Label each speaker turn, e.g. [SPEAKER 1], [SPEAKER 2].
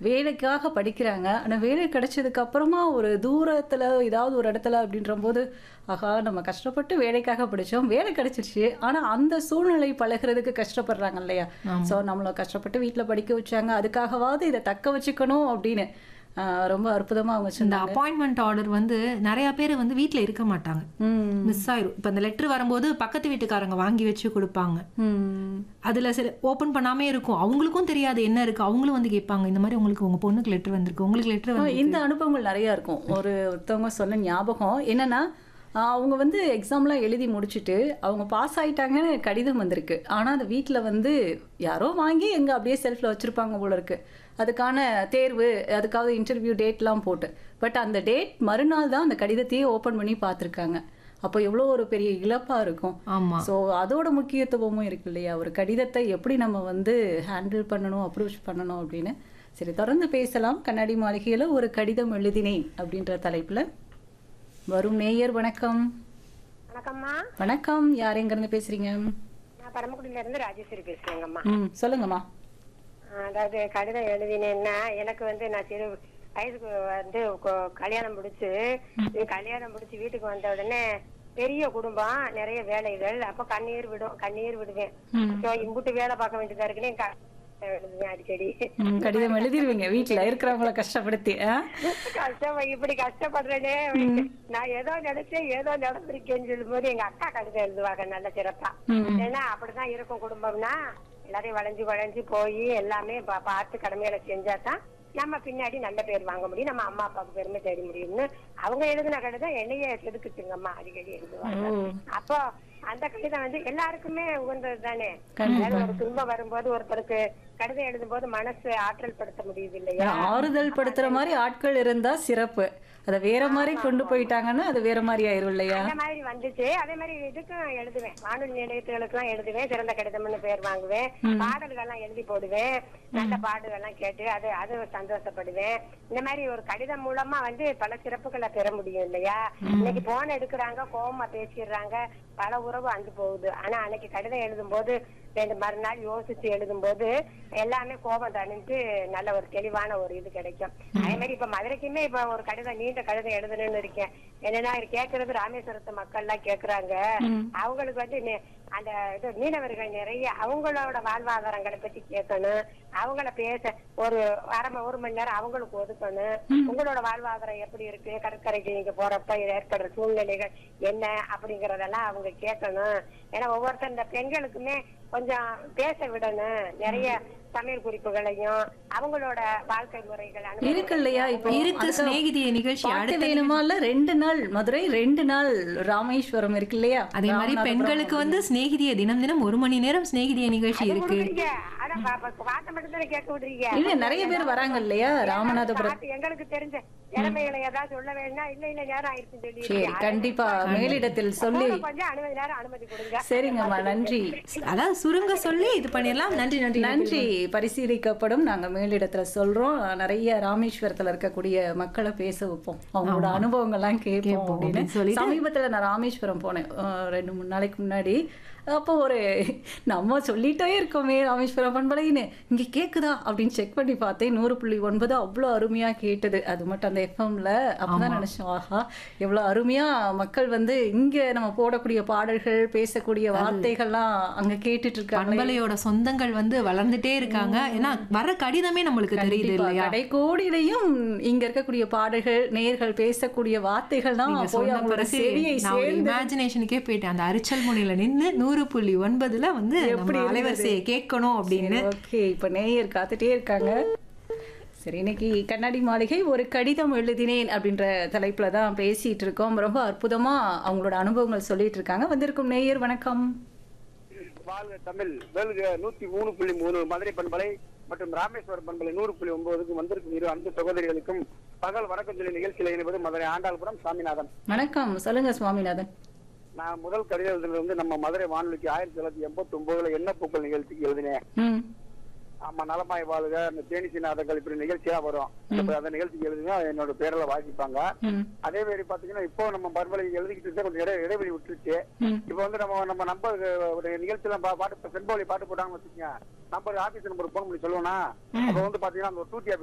[SPEAKER 1] வேலைக்காக படிக்கிறாங்க ஆனா வேலை கிடைச்சதுக்கு அப்புறமா ஒரு தூரத்துல ஏதாவது ஒரு இடத்துல அப்படின்ற போது ஆகா நம்ம கஷ்டப்பட்டு வேலைக்காக படிச்சோம் வேலை கிடைச்சிருச்சு ஆனா அந்த சூழ்நிலை பழகுறதுக்கு கஷ்டப்படுறாங்க இல்லையா சோ நம்மள கஷ்டப்பட்டு வீட்ல படிக்க வச்சாங்க அதுக்காகவாவது இதை தக்க வச்சுக்கணும் அப்படின்னு ஆஹ் ரொம்ப அற்புதமா அவங்க
[SPEAKER 2] இந்த
[SPEAKER 1] சொன்னாங்க
[SPEAKER 2] அப்பாயின்மெண்ட் ஆர்டர் வந்து நிறைய பேர் வந்து வீட்ல இருக்க மாட்டாங்க
[SPEAKER 1] ம்
[SPEAKER 2] மிஸ் ஆயிரும் இப்ப இந்த லெட்டர் வரும்போது பக்கத்து வீட்டுக்காரங்க வாங்கி வச்சு கொடுப்பாங்க
[SPEAKER 1] ம்
[SPEAKER 2] அதுல சில ஓபன் பண்ணாமே இருக்கும் அவங்களுக்கும் தெரியாது என்ன இருக்கு அவங்களும் வந்து கேட்பாங்க இந்த மாதிரி உங்களுக்கு உங்க பொண்ணுக்கு லெட்டர் வந்திருக்கு உங்களுக்கு லெட்டர்
[SPEAKER 1] ஆ,
[SPEAKER 2] வந்து
[SPEAKER 1] இந்த அனுபவங்கள் நிறைய இருக்கும் ஒரு ஒருத்தவங்க சொன்ன ஞாபகம் என்னன்னா ஆ, அவங்க வந்து எக்ஸாம்லாம் எழுதி முடிச்சுட்டு அவங்க பாஸ் ஆயிட்டாங்கன்னு கடிதம் வந்திருக்கு ஆனா அது வீட்ல வந்து யாரோ வாங்கி எங்க அப்படியே செல்ஃப்ல வச்சிருப்பாங்க போல இருக்கு அதுக்கான தேர்வு அதுக்காவது இன்டர்வியூ டேட்லாம் போட்டு பட் அந்த டேட் மறுநாள் தான் அந்த கடிதத்தையே ஓபன் பண்ணி பார்த்துருக்காங்க அப்போ எவ்வளோ ஒரு பெரிய இழப்பா இருக்கும்
[SPEAKER 2] ஆமா
[SPEAKER 1] ஸோ அதோட முக்கியத்துவமும் இருக்கு இல்லையா ஒரு கடிதத்தை எப்படி நம்ம வந்து ஹேண்டில் பண்ணணும் அப்ரோச் பண்ணணும் அப்படின்னு சரி தொடர்ந்து பேசலாம் கண்ணாடி மாளிகையில் ஒரு கடிதம் எழுதினேன் அப்படின்ற தலைப்புல வரும் நேயர் வணக்கம்
[SPEAKER 3] வணக்கம்மா
[SPEAKER 1] வணக்கம் யார் எங்கேருந்து பேசுறீங்க
[SPEAKER 3] நான் பரமக்குடியில இருந்து ராஜேஸ்வரி பேசுறேங்கம்மா
[SPEAKER 1] ம் சொல்லுங்கம்மா
[SPEAKER 3] ஆஹ் அதாவது கடிதம் எழுதினேன்னா எனக்கு வந்து நான் சிறு வயசுக்கு வந்து கொ- கல்யாணம் முடிச்சு இது கல்யாணம் முடிச்சு வீட்டுக்கு வந்த உடனே பெரிய குடும்பம் நிறைய வேலைகள் அப்ப கண்ணீர் விடும் கண்ணீர் விடுவேன் So, இம்புட்டு வேலை பார்க்க வேண்டியதா இருக்குன்னு என் க- எழுதுவேன் அடிக்கடி
[SPEAKER 1] ம், கடிதம் எழுதிருவீங்க வீட்டில் இருக்கிறவங்கள கஷ்டப்படுத்தி ஆ?
[SPEAKER 3] கஷ்டம் இப்படி கஷ்டப்படுறேனே நான் ஏதோ நினைச்சேன் ஏதோ நடந்திருக்கேன்னு சொல்லும்போது எங்க அக்கா கடிதம் எழுதுவாங்க நல்ல சிறப்பா ஏன்னா அப்படிதான் இருக்கும் குடும்பம்னா எல்லாரையும் வளைஞ்சு வளைஞ்சு போய் எல்லாமே பா- பார்த்து கடமைகளை செஞ்சாதான் நம்ம பின்னாடி நல்ல பேர் வாங்க முடியும் நம்ம அம்மா அப்பாவுக்கு பெருமை தேட முடியும்னு அவங்க எழுதின கடிதம் என்னையே செதுக்குச்சுங்கம்மா அடிக்கடி எழுதுவாங்க
[SPEAKER 1] ஓ
[SPEAKER 3] அப்போ அந்த கடிதம் வந்து எல்லாருக்குமே உகந்தது தானே அதாவது ஒரு துன்பம் வரும்போது ஒருத்தருக்கு கடிதம் எழுதும்போது மனசு ஆற்றல் படுத்த முடியுது இல்லையா
[SPEAKER 1] ஆறுதல் படுத்துற மாதிரி ஆட்கள் இருந்தா சிறப்பு அதை வேற மாதிரி கொண்டு போயிட்டாங்கன்னா அது வேற மாதிரி ஆயிரும் இல்லையா
[SPEAKER 3] அந்த மாதிரி வந்துச்சு அதே மாதிரி இதுக்கும் எழுதுவேன் வானொலி நிலையத்துகளுக்கு எல்லாம் எழுதுவேன் சிறந்த கடிதம்னு பேர் வாங்குவேன் பாடல்கள் எல்லாம் எழுதி போடுவேன் நல்ல பாடல்கள் எல்லாம் கேட்டு அது அது சந்தோஷப்படுவேன் இந்த மாதிரி ஒரு கடிதம் மூலமா வந்து பல சிறப்புகளை பெற முடியும் இல்லையா இன்னைக்கு போன் எடுக்கிறாங்க கோவமா பேசிடுறாங்க பல உறவு அந்து போகுது ஆனா அன்னைக்கு கடிதம் எழுதும் போது ரெண்டு மறுநாள் யோசிச்சு எழுதும் போது எல்லாமே கோபம் தணிஞ்சு நல்ல ஒரு தெளிவான ஒரு இது கிடைக்கும் அதே மாதிரி இப்ப மதுரைக்குமே இப்ப ஒரு கடிதம் நீண்ட கடிதம் எழுதணும்னு இருக்கேன் என்னன்னா இது கேக்குறது ராமேஸ்வரத்து மக்கள் எல்லாம் கேக்குறாங்க அவங்களுக்கு வந்து நெ- அந்த இது மீனவர்கள் நிறைய அவங்களோட வாழ்வாதாரங்களை பத்தி கேட்கணும் அவங்கள பேச ஒரு அரை ம- ஒரு மணி நேரம் அவங்களுக்கு ஒதுக்கணும் உங்களோட வாழ்வாதாரம் எப்படி இருக்கு கடற்கரைக்கு நீங்க போறப்ப ஏற்படுற சூழ்நிலைகள் என்ன அப்படிங்கறதெல்லாம் அவங்க கேட்கணும் ஏன்னா ஒவ்வொருத்தர் இந்த பெண்களுக்குமே கொஞ்சம் பேச விடணும் நிறைய சமையல் குறிப்புகளையும் அவங்களோட வாழ்க்கை முறைகள் அனுபவங்கள்
[SPEAKER 1] இருக்கு இல்லையா இப்போ
[SPEAKER 2] இருக்கு
[SPEAKER 1] அதுக்கு
[SPEAKER 2] சிநேகிதிய நிகழ்ச்சி
[SPEAKER 1] பாட்டு
[SPEAKER 2] அடுத்த
[SPEAKER 1] வேணுமா இல்ல ரெண்டு நாள் மதுரை ரெண்டு நாள் ராமேஸ்வரம் இருக்கு இல்லையா
[SPEAKER 2] அதே மாதிரி
[SPEAKER 1] ராமநாதபுரம்
[SPEAKER 2] பெண்களுக்கு வந்து சிநேகிதிய தினம் தினம் ஒரு மணி நேரம் சிநேகிதிய நிகழ்ச்சி இருக்கு
[SPEAKER 3] கொடுக்குறீங்க அதான் பா- பா- பாட்டை மட்டும் தானே கேட்க விடுறீங்க
[SPEAKER 1] இல்ல நிறைய பேர் வராங்க இல்லையா ராமநாதபுரம்
[SPEAKER 3] பாட்டு எங்களுக்கு தெரிஞ்ச திறமைகளை ஏதாவது சொல்ல வேணா இல்ல இல்ல நேரம் ஆயிடுச்சுன்னு சொல்லி
[SPEAKER 1] சரி கண்டிப்பா மேலிடத்தில் சொல்லி
[SPEAKER 3] கொஞ்சம் அனுமதி நேரம் அனுமதி கொடுங்க
[SPEAKER 1] சரிங்கம்மா நன்றி
[SPEAKER 2] அதாவது சுருங்க சொல்லி இது பண்ணிடலாம் நன்றி நன்றி
[SPEAKER 1] நன்றி பரிசீலிக்கப்படும் நாங்க மேலிடத்துல சொல்றோம் நிறைய ராமேஸ்வரத்துல இருக்கக்கூடிய மக்களை பேச வைப்போம் அவங்களோட அனுபவங்கள்லாம் கேட்போம்
[SPEAKER 2] கேட்போம்
[SPEAKER 1] அப்படின்னு
[SPEAKER 2] அப்படின்னு சொல்லிட்டு-
[SPEAKER 1] சமீபத்துல நான் ராமேஸ்வரம் போனேன் அஹ் ரெண்டு மூணு நாளைக்கு முன்னாடி அப்போ ஒரு நம்ம சொல்லிட்டே இருக்கோமே ராமேஸ்வரம் பண்பலைன்னு இங்க கேக்குதா அப்படின்னு செக் பண்ணி பார்த்தேன் நூறு புள்ளி ஒன்பது அவ்வளோ அருமையா கேட்டது அது மட்டும் அந்த எஃப்எம்ல அப்பதான் நினைச்சோம் ஆஹா எவ்வளவு அருமையா மக்கள் வந்து இங்க நம்ம போடக்கூடிய பாடல்கள் பேசக்கூடிய வார்த்தைகள்லாம் அங்க கேட்டுட்டு இருக்காங்க
[SPEAKER 2] பண்பலையோட சொந்தங்கள் வந்து வளர்ந்துட்டே இருக்காங்க ஏன்னா வர கடிதமே நம்மளுக்கு தெரியுது
[SPEAKER 1] கண்டிப்பா.
[SPEAKER 2] இல்லையா
[SPEAKER 1] கடைக்கோடியிலையும் இங்க இருக்கக்கூடிய பாடல்கள் நேர்கள் பேசக்கூடிய வார்த்தைகள் தான்
[SPEAKER 2] நீங்க
[SPEAKER 1] போய்
[SPEAKER 2] சொன்ன
[SPEAKER 1] அவங்களோட
[SPEAKER 2] பிறகு
[SPEAKER 1] செவியை
[SPEAKER 2] நான் ஒரு
[SPEAKER 1] சேர்ந்து
[SPEAKER 2] இமேஜினேஷனுக்கே போயிட்டேன் அந்த அரிச்சல் முனையில நின்னு நூறு புள்ளி ஒன்பதுல வந்து
[SPEAKER 1] எப்படி
[SPEAKER 2] நம்ம
[SPEAKER 1] இருந்தது?
[SPEAKER 2] அலைவரிசையை கேட்கணும் அப்படின்னு
[SPEAKER 1] ஓகே இப்ப நேயர் காத்துட்டே இருக்காங்க சரி இன்னைக்கு கண்ணாடி மாளிகை ஒரு கடிதம் எழுதினேன் அப்படின்ற தலைப்புல தான் பேசிட்டு இருக்கோம் ரொம்ப அற்புதமா அவங்களோட அனுபவங்கள் சொல்லிட்டு இருக்காங்க வந்திருக்கும் நேயர் வணக்கம்
[SPEAKER 4] வாழ்க தமிழ் வேல்க நூத்தி மூணு புள்ளி மூணு மதுரை பண்பலை மற்றும் ராமேஸ்வரம் பண்பலை நூறு புள்ளி ஒன்பதுக்கும் வந்திருக்கும் இரு அன்பு சகோதரிகளுக்கும் பகல் வணக்கம் சொல்லி நிகழ்ச்சியில் இணைவது மதுரை ஆண்டாள்புரம் சாமிநாதன்
[SPEAKER 1] வணக்கம் சொல்லுங்க சுவாமிநாதன்
[SPEAKER 4] நான் முதல் கடிதத்தில் வந்து நம்ம மதுரை வானொலிக்கு ஆயிரத்தி தொள்ளாயிரத்தி எண்பத்தி ஒன்பதுல என்ன பூக்கள் நிகழ்ச்சிக்கு எழுதினேன்
[SPEAKER 1] ம்
[SPEAKER 4] ஆமா நலமாய் வாழ்க அந்த தேனிசி நாதங்கள் இப்படி நிகழ்ச்சியா வரும் இப்ப அந்த நிகழ்ச்சிக்கு எழுதினா என்னோட பேரில் வாசிப்பாங்க
[SPEAKER 1] ம்
[SPEAKER 4] அதே மாதிரி பாத்தீங்கன்னா இப்போ நம்ம பண்பலை எழுதிக்கிட்டு இருந்தா கொஞ்சம் இடை இடைவெளி விட்டுருச்சு
[SPEAKER 1] ம்
[SPEAKER 4] இப்ப வந்து நம்ம நம்ம நம்பர் ஒரு நிகழ்ச்சியில பா- பாட்டு செண்பவழி பாட்டு போட்டாங்கன்னு வச்சுக்கோங்க நம்பர் ஆபீஸ் நம்பர் போன் பண்ணி சொல்லுவோம்னா அப்ப வந்து பாத்தீங்கன்னா அந்த டூ